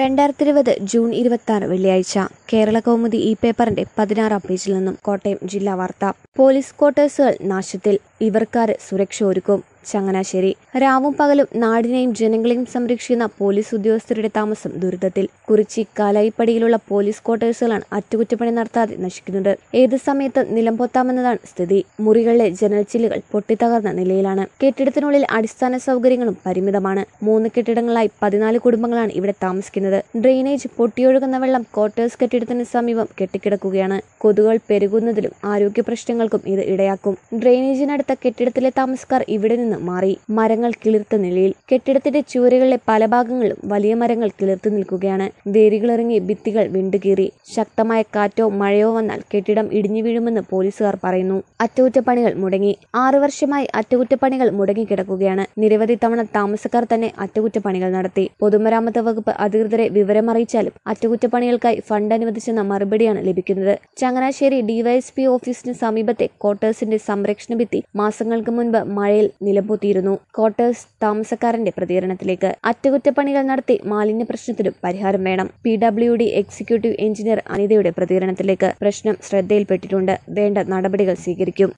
രണ്ടായിരത്തി ഇരുപത് ജൂൺ ഇരുപത്തി ആറ് വെള്ളിയാഴ്ച കേരള കൗമുദി ഈ പേപ്പറിന്റെ പതിനാറാം പേജിൽ നിന്നും കോട്ടയം ജില്ലാ വാർത്ത പോലീസ് ക്വാർട്ടേഴ്സുകൾ നാശത്തിൽ ഇവർക്കാര് സുരക്ഷ ഒരുക്കും ചങ്ങനാശ്ശേരി രാവും പകലും നാടിനെയും ജനങ്ങളെയും സംരക്ഷിക്കുന്ന പോലീസ് ഉദ്യോഗസ്ഥരുടെ താമസം ദുരിതത്തിൽ കുറിച്ചി കാലായിപ്പടിയിലുള്ള പോലീസ് ക്വാർട്ടേഴ്സുകളാണ് അറ്റകുറ്റപ്പണി നടത്താതെ നശിക്കുന്നത് ഏത് സമയത്ത് നിലംപൊത്താമെന്നതാണ് സ്ഥിതി മുറികളിലെ ജനൽച്ചില്ലുകൾ പൊട്ടിത്തകർന്ന നിലയിലാണ് കെട്ടിടത്തിനുള്ളിൽ അടിസ്ഥാന സൗകര്യങ്ങളും പരിമിതമാണ് മൂന്ന് കെട്ടിടങ്ങളായി പതിനാല് കുടുംബങ്ങളാണ് ഇവിടെ താമസിക്കുന്നത് ഡ്രെയിനേജ് പൊട്ടിയൊഴുകുന്ന വെള്ളം ക്വാർട്ടേഴ്സ് കെട്ടിടത്തിന് സമീപം കെട്ടിക്കിടക്കുകയാണ് കൊതുകുകൾ പെരുകുന്നതിലും ആരോഗ്യ പ്രശ്നങ്ങൾക്കും ഇത് ഇടയാക്കും ഡ്രെയിനേജിനടുത്ത കെട്ടിടത്തിലെ താമസക്കാർ ഇവിടെ നിന്ന് മാറി മരങ്ങൾ കിളിർത്ത നിലയിൽ കെട്ടിടത്തിന്റെ ചുവരുകളിലെ പല ഭാഗങ്ങളിലും വലിയ മരങ്ങൾ കിളിർത്തു നിൽക്കുകയാണ് വേരുകളിറങ്ങി ഭിത്തികൾ വിണ്ടുകീറി ശക്തമായ കാറ്റോ മഴയോ വന്നാൽ കെട്ടിടം ഇടിഞ്ഞു വീഴുമെന്ന് പോലീസുകാർ പറയുന്നു അറ്റകുറ്റപ്പണികൾ മുടങ്ങി ആറു വർഷമായി അറ്റകുറ്റപ്പണികൾ മുടങ്ങിക്കിടക്കുകയാണ് നിരവധി തവണ താമസക്കാർ തന്നെ അറ്റകുറ്റപ്പണികൾ നടത്തി പൊതുമരാമത്ത് വകുപ്പ് അധികൃതരെ വിവരമറിയിച്ചാലും അറ്റകുറ്റപ്പണികൾക്കായി ഫണ്ട് അനുവദിച്ചെന്ന മറുപടിയാണ് ലഭിക്കുന്നത് ചങ്ങനാശ്ശേരി ഡിവൈഎസ്പി ഓഫീസിന് സമീപത്തെ ക്വാർട്ടേഴ്സിന്റെ സംരക്ഷണ ഭിത്തി മാസങ്ങൾക്ക് മുൻപ് മഴയിൽ നിലംപൊത്തിയിരുന്നു ക്വാർട്ടേഴ്സ് താമസക്കാരന്റെ പ്രതികരണത്തിലേക്ക് അറ്റകുറ്റപ്പണികൾ നടത്തി മാലിന്യ പ്രശ്നത്തിനും പരിഹാരം വേണം P W D executive engineer അനിതയുടെ പ്രതികരണത്തിലേക്ക് പ്രശ്നം ശ്രദ്ധയിൽപ്പെട്ടിട്ടുണ്ട് വേണ്ട നടപടികൾ സ്വീകരിക്കും